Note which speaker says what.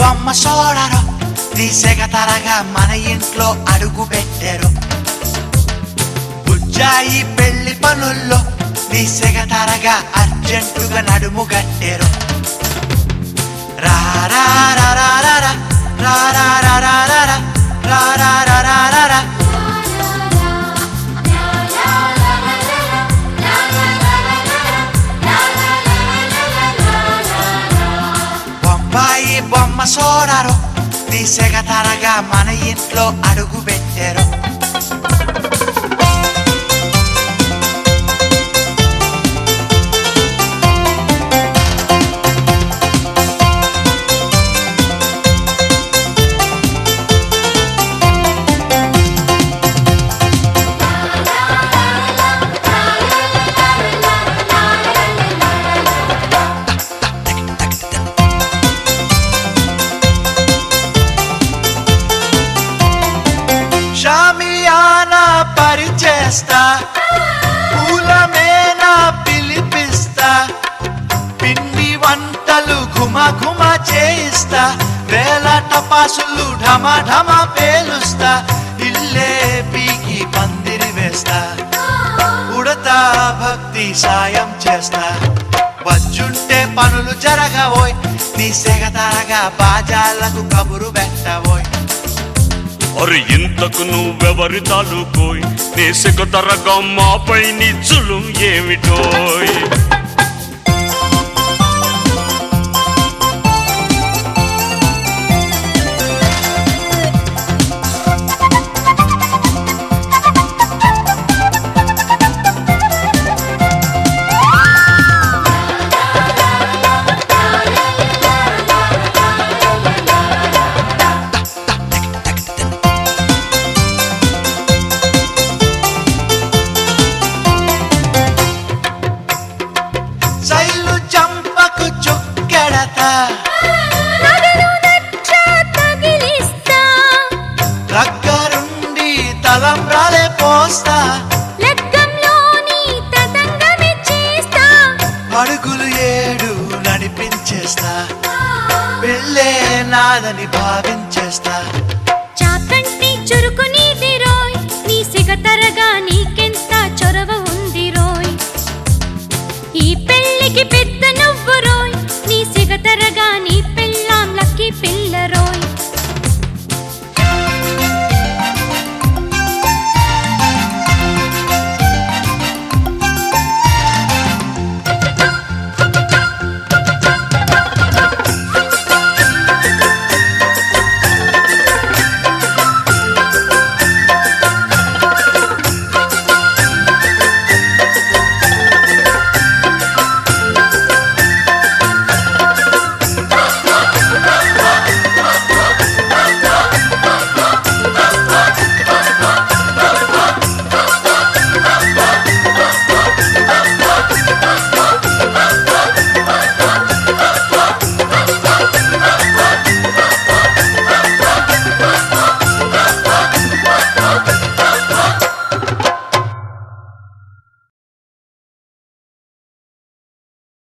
Speaker 1: బొమ్మ సోడరు నీ సెగ తరగా మన ఇంట్లో అడుగు పెట్టారు బుజ్జాయి పెళ్లి పనుల్లో నీ సెగ తరగా అర్జెంటుగా నడుము గట్టెరు రా రా రా రా రా రా రా రా రా రా రా రా రా రా రా రా రా రా బొంబాయి బొమ్మ సోడరు నీ సెగ తరగా మన ఇంట్లో అడుగు పెట్టారు షామియానా పరిచేస్తా పూలమేనా పిలిపిస్తా పిండి వంటలు ఘుమ ఘుమ చేయిస్తా వేల టపాసులు ఢమ ఢమ పేలుస్తా ఇల్లే పీకి పందిరి వేస్తా ఉడతా భక్తి సాయం చేస్తా వచ్చుంటే పనులు జరగవోయ్ నీ సెగ తరగా బాజాలకు కబురు పెట్టవోయ్
Speaker 2: అరే ఇంతకు నువ్వెవరి తాలూకోయ్ నేసెకు తరగా మాపై నిచ్చులు ఏమిటోయ్
Speaker 1: శైలు చంపకు చుక్కెడతా
Speaker 3: నగలు నచ్చ తగిలిస్తా
Speaker 1: దగ్గరుండి తలంబ్రాలే పోస్తా
Speaker 3: లగ్గంలోని తతంగమే చేస్తా
Speaker 1: అడుగులు ఏడు నడిపించేస్తా పెళ్ళే నాదని భావించేస్తా